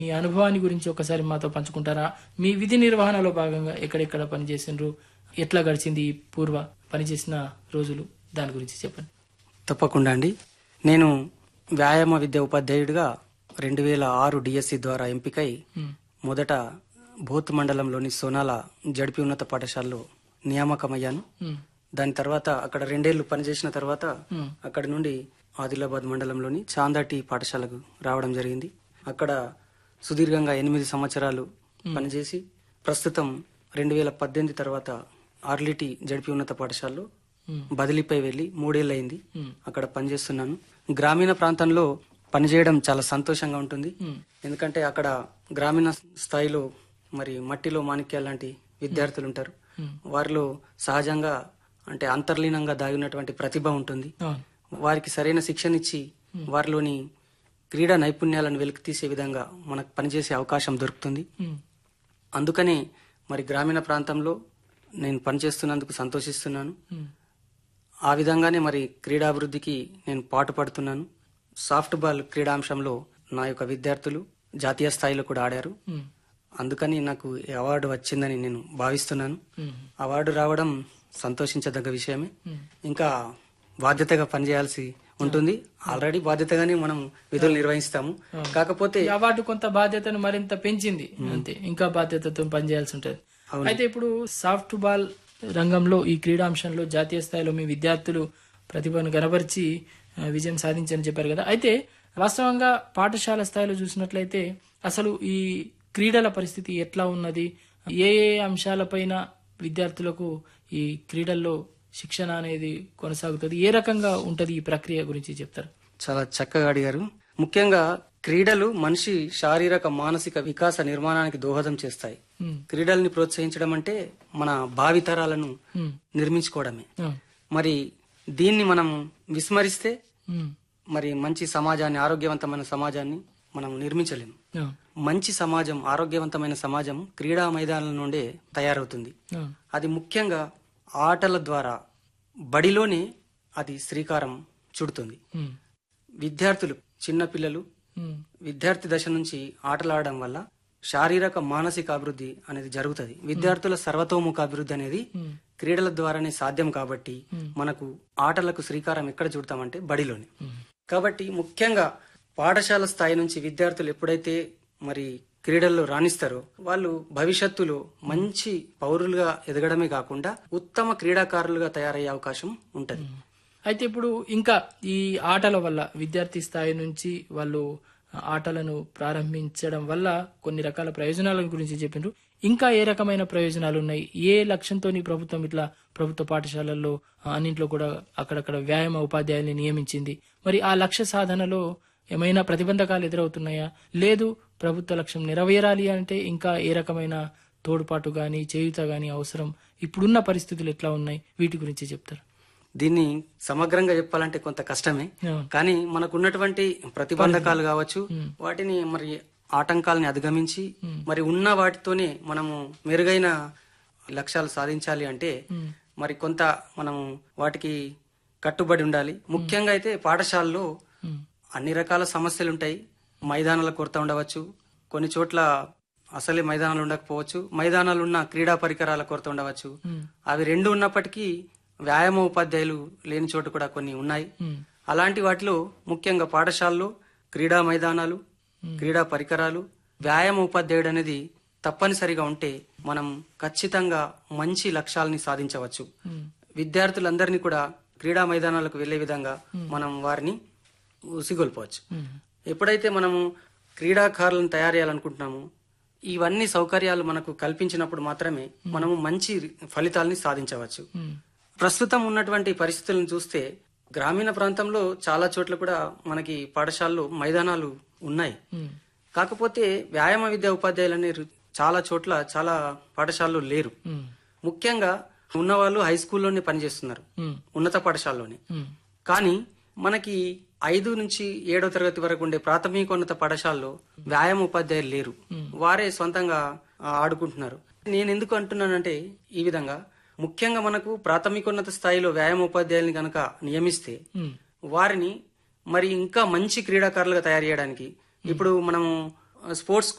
మీ అనుభవాన్ని గురించి ఒకసారి మాతో పంచుకుంటారా మీ విధి నిర్వహణలో భాగంగా ఎక్కడెక్కడ పనిచేసిండ్రు ఎట్లా గడిచింది ఈ పూర్వ పనిచేసిన రోజులు దాని గురించి చెప్పండి తప్పకుండా అండి నేను వ్యాయామ విద్య ఉపాధ్యాయుడిగా రెండు వేల ఆరు డిఎస్సి ద్వారా ఎంపికై ఉమ్, మొదట బోత్ మండలంలోని సోనాల జడిపి ఉన్నత పాఠశాలలో నియామకమయ్యాను ఉమ్, దాని తర్వాత అక్కడ రెండేళ్లు పనిచేసిన తర్వాత ఉమ్, అక్కడి నుండి ఆదిలాబాద్ మండలంలోని చాందాటి పాఠశాలకు రావడం జరిగింది అక్కడ సుదీర్ఘంగా ఎనిమిది సంవత్సరాలు పనిచేసి ప్రస్తుతం రెండు వేల పద్దెనిమిది తర్వాత ఆర్లిటి జడిపి ఉన్నత పాఠశాలలో ఉమ్, బదిలీపై వెళ్లి మూడేళ్లయింది ఉమ్, అక్కడ పనిచేస్తున్నాను గ్రామీణ ప్రాంతంలో పనిచేయడం చాలా సంతోషంగా ఉంటుంది ఉమ్, ఎందుకంటే అక్కడ గ్రామీణ స్థాయిలో మరి మట్టిలో మాణిక్యాల లాంటి విద్యార్థులు ఉంటారు ఉమ్, వారిలో సహజంగా అంటే అంతర్లీనంగా దాగినటువంటి ప్రతిభ ఉంటుంది అవును వారికి సరైన శిక్షణ ఇచ్చి వారిలోని క్రీడా నైపుణ్యాలను వెలికి తీసే విధంగా మనకు పనిచేసే అవకాశం దొరుకుతుంది ఉమ్, అందుకనే మరి గ్రామీణ ప్రాంతంలో నేను పనిచేస్తున్నందుకు సంతోషిస్తున్నాను ఉమ్, ఆ విధంగానే మరి క్రీడాభివృద్ధికి నేను పాటు పడుతున్నాను సాఫ్ట్ బాల్ క్రీడాంశంలో నా యొక్క విద్యార్థులు జాతీయ స్థాయిలో కూడా ఆడారు ఉమ్, అందుకని నాకు ఈ అవార్డు వచ్చిందని నేను భావిస్తున్నాను ఉమ్, అవార్డు రావడం సంతోషించదగ్గ విషయమే ఉమ్. ఇంకా బాధ్యతగా పనిచేయాల్సి ఉంటుంది ఆల్రెడీ బాధ్యతగానే మనం విధులు నిర్వహిస్తాము కాకపోతే ఈ అవార్డు కొంత బాధ్యతను మరింత పెంచింది అంతే ఇంకా బాధ్యతతో పనిచేయాల్సి ఉంటుంది అయితే ఇప్పుడు సాఫ్ట్ బాల్ రంగంలో ఈ క్రీడాంశంలో జాతీయ స్థాయిలో మీ విద్యార్థులు ప్రతిభను గనపరిచి ఆ, విజయం సాధించని చెప్పారు కదా అయితే వాస్తవంగా పాఠశాల స్థాయిలో చూసినట్లయితే అసలు ఈ క్రీడల పరిస్థితి ఎట్లా ఉన్నది ఏ ఏ అంశాలపైన విద్యార్థులకు ఈ క్రీడల్లో శిక్షణ అనేది కొనసాగుతుంది ఏ రకంగా ఉంటది ఈ ప్రక్రియ గురించి చెప్తారు చాలా చక్కగా అడిగారు ముఖ్యంగా క్రీడలు మనిషి శారీరక మానసిక వికాస నిర్మాణానికి దోహదం చేస్తాయి ఉమ్, క్రీడల్ని ప్రోత్సహించడం అంటే మన భావితరాలను ఉమ్, నిర్మించుకోవడమే ఆ, మరి దీన్ని మనం విస్మరిస్తే ఉమ్, మరి మంచి సమాజాన్ని ఆరోగ్యవంతమైన సమాజాన్ని మనం నిర్మించలేము ఆ, మంచి సమాజం ఆరోగ్యవంతమైన సమాజం క్రీడా మైదానాల నుండే తయారవుతుంది ఆ, అది ముఖ్యంగా ఆటల ద్వారా బడిలోనే అది శ్రీకారం చుడుతుంది ఉమ్, విద్యార్థులు చిన్నపిల్లలు ఉమ్, విద్యార్థి దశ నుంచి ఆటలాడడం వల్ల శారీరక మానసిక అభివృద్ధి అనేది జరుగుతుంది విద్యార్థుల సర్వతోముఖ అభివృద్ధి అనేది ఉమ్, క్రీడల ద్వారానే సాధ్యం కాబట్టి మనకు ఆటలకు శ్రీకారం ఎక్కడ చుడతామంటే బడిలోనే ఉమ్, కాబట్టి ముఖ్యంగా పాఠశాల స్థాయి నుంచి విద్యార్థులు ఎప్పుడైతే మరి క్రీడల్లో రాణిస్తారో వాళ్ళు భవిష్యత్తులో మంచి పౌరులుగా ఎదగడమే కాకుండా ఉత్తమ క్రీడాకారులుగా తయారయ్యే అవకాశం ఉంటది అయితే ఇప్పుడు ఇంకా ఈ ఆటల వల్ల విద్యార్థి స్థాయి నుంచి వాళ్ళు ఆటలను ప్రారంభించడం వల్ల కొన్ని రకాల ప్రయోజనాల గురించి చెప్పిండ్రు ఇంకా ఏ రకమైన ప్రయోజనాలు ఉన్నాయి ఏ లక్ష్యంతో ప్రభుత్వం ఇట్లా ప్రభుత్వ పాఠశాలల్లో ఆ, అన్నింట్లో కూడా అక్కడక్కడ వ్యాయామ ఉపాధ్యాయుల్ని నియమించింది మరి ఆ లక్ష్య సాధనలో ఏమైనా ప్రతిబంధకాలు ఎదురవుతున్నాయా లేదు ప్రభుత్వ లక్ష్యం నెరవేరాలి అంటే ఇంకా ఏ రకమైన తోడ్పాటు గాని చేయుత గాని అవసరం ఇప్పుడున్న పరిస్థితులు ఎట్లా ఉన్నాయి వీటి గురించి చెప్తారు దీన్ని సమగ్రంగా చెప్పాలంటే కొంత కష్టమే అవును. కానీ మనకు ఉన్నటువంటి ప్రతిబంధకాలు కావచ్చు వాటిని మరి ఆటంకాలని అధిగమించి మరి ఉన్న వాటితోనే మనము మెరుగైన లక్ష్యాలు సాధించాలి అంటే మరి కొంత మనము వాటికి కట్టుబడి ఉండాలి ముఖ్యంగా అయితే పాఠశాలలో ఉమ్, అన్ని రకాల సమస్యలు ఉంటాయి మైదానాల కొరత ఉండవచ్చు కొన్ని చోట్ల అసలే మైదానాలు ఉండకపోవచ్చు మైదానాలు ఉన్న క్రీడా పరికరాల కొరత ఉండవచ్చు ఉమ్, అవి రెండు ఉన్నప్పటికీ వ్యాయామ ఉపాధ్యాయులు లేని చోటు కూడా కొన్ని ఉన్నాయి ఉమ్, అలాంటి వాటిలో ముఖ్యంగా పాఠశాలలో క్రీడా మైదానాలు క్రీడా పరికరాలు వ్యాయామ ఉపాధ్యాయుడు అనేది తప్పనిసరిగా ఉంటే మనం ఖచ్చితంగా మంచి లక్ష్యాలని సాధించవచ్చు ఉమ్, విద్యార్థులందరినీ కూడా క్రీడా మైదానాలకు వెళ్లే విధంగా మనం వారిని ఉసిగొల్పవచ్చు ఉమ్, ఎప్పుడైతే మనము క్రీడాకారులను తయారు చేయాలనుకుంటున్నామో ఇవన్నీ సౌకర్యాలు మనకు కల్పించినప్పుడు మాత్రమే మనము మంచి ఫలితాలని సాధించవచ్చు ఉమ్, ప్రస్తుతం ఉన్నటువంటి పరిస్థితులను చూస్తే గ్రామీణ ప్రాంతంలో చాలా చోట్ల కూడా మనకి పాఠశాలలు మైదానాలు ఉన్నాయి ఉమ్, కాకపోతే వ్యాయామ విద్యా ఉపాధ్యాయులు అనేరు చాలా చోట్ల చాలా పాఠశాలలు లేరు ఉమ్, ముఖ్యంగా ఉన్నవాళ్ళు హై స్కూల్లోనే పనిచేస్తున్నారు ఉమ్, ఉన్నత పాఠశాలలోనే ఉమ్, కానీ మనకి ఐదు నుంచి ఏడో తరగతి వరకు ఉండే ప్రాథమికోన్నత పాఠశాలలో వ్యాయామ ఉపాధ్యాయులు లేరు వారే సొంతంగా ఆ, ఆడుకుంటున్నారు నేను ఎందుకు అంటున్నానంటే ఈ విధంగా ముఖ్యంగా మనకు ప్రాథమికోన్నత స్థాయిలో వ్యాయామ ఉపాధ్యాయుల్ని కనుక నియమిస్తే ఉమ్, వారిని మరి ఇంకా మంచి క్రీడాకారులుగా తయారు చేయడానికి ఇప్పుడు మనము స్పోర్ట్స్